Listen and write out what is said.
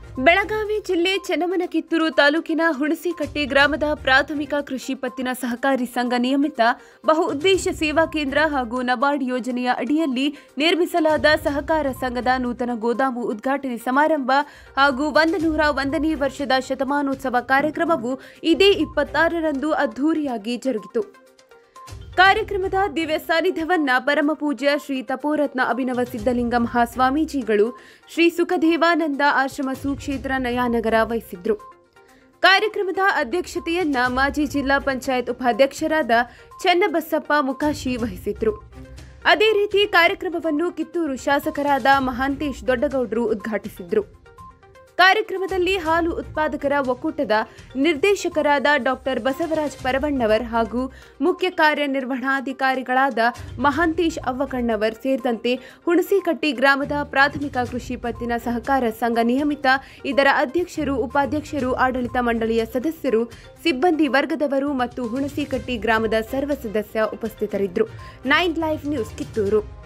ಬೆಳಗಾವಿ ಜಿಲ್ಲೆ ಚೆನ್ನಮನಕಿತ್ತೂರು ತಾಲೂಕಿನ ಹುಣಸಿಕಟ್ಟಿ ಗ್ರಾಮದ ಪ್ರಾಥಮಿಕ ಕೃಷಿ ಪತ್ತಿನ ಸಹಕಾರಿ ಸಂಘ ನಿಯಮಿತ ಬಹು ಉದ್ದೇಶ ಸೇವಾ ಕೇಂದ್ರ ಹಾಗೂ ನಬಾರ್ಡ್ ಯೋಜನೆಯ ಅಡಿಯಲ್ಲಿ ನಿರ್ಮಿಸಲಾದ ಸಹಕಾರ ಸಂಘದ ನೂತನ ಗೋದಾಮು ಉದ್ಘಾಟನೆ ಸಮಾರಂಭ ಹಾಗೂ ಒಂದು ನೂರ ಒಂದನೇ ವರ್ಷದ ಶತಮಾನೋತ್ಸವ ಕಾರ್ಯಕ್ರಮವು ಇದೇ ಇಪ್ಪತ್ತಾರರಂದು ಅದ್ದೂರಿಯಾಗಿ ಜರುಗಿತು ಕಾರ್ಯಕ್ರಮದ ದಿವ್ಯ ಸಾನ್ನಿಧ್ಯವನ್ನ ಪರಮಪೂಜ್ಯ ಶ್ರೀ ತಪೋರತ್ನ ಅಭಿನವ ಸಿದ್ದಲಿಂಗ ಮಹಾಸ್ವಾಮೀಜಿಗಳು ಶ್ರೀ ಸುಖದೇವಾನಂದ ಆಶ್ರಮ ಸುಕ್ಷೇತ್ರ ನಯಾನಗರ ವಹಿಸಿದ್ರು ಕಾರ್ಯಕ್ರಮದ ಅಧ್ಯಕ್ಷತೆಯನ್ನ ಮಾಜಿ ಜಿಲ್ಲಾ ಪಂಚಾಯತ್ ಉಪಾಧ್ಯಕ್ಷರಾದ ಚನ್ನಬಸಪ್ಪ ಮುಖಾಶಿ ವಹಿಸಿದ್ರು ಅದೇ ರೀತಿ ಕಾರ್ಯಕ್ರಮವನ್ನು ಕಿತ್ತೂರು ಶಾಸಕರಾದ ಮಹಾಂತೇಶ್ ದೊಡ್ಡಗೌಡರು ಉದ್ಘಾಟಿಸಿದ್ರು ಕಾರ್ಯಕ್ರಮದಲ್ಲಿ ಹಾಲು ಉತ್ಪಾದಕರ ಒಕ್ಕೂಟದ ನಿರ್ದೇಶಕರಾದ ಡಾಕ್ಟರ್ ಬಸವರಾಜ್ ಪರವಣ್ಣವರ್ ಹಾಗೂ ಮುಖ್ಯ ಕಾರ್ಯನಿರ್ವಹಣಾಧಿಕಾರಿಗಳಾದ ಮಹಾಂತೇಶ್ ಅವ್ವಕಣ್ಣವರ್ ಸೇರಿದಂತೆ ಹುಣಸಿಕಟ್ಟಿ ಗ್ರಾಮದ ಪ್ರಾಥಮಿಕ ಕೃಷಿ ಪತ್ತಿನ ಸಹಕಾರ ಸಂಘ ನಿಯಮಿತ ಇದರ ಅಧ್ಯಕ್ಷರು ಉಪಾಧ್ಯಕ್ಷರು ಆಡಳಿತ ಮಂಡಳಿಯ ಸದಸ್ಯರು ಸಿಬ್ಬಂದಿ ವರ್ಗದವರು ಮತ್ತು ಹುಣಸಿಕಟ್ಟಿ ಗ್ರಾಮದ ಸರ್ವ ಸದಸ್ಯ ಉಪಸ್ಥಿತರಿದ್ದರು ನೈನ್ ಲೈವ್ ನ್ಯೂಸ್ ಕಿತ್ತೂರು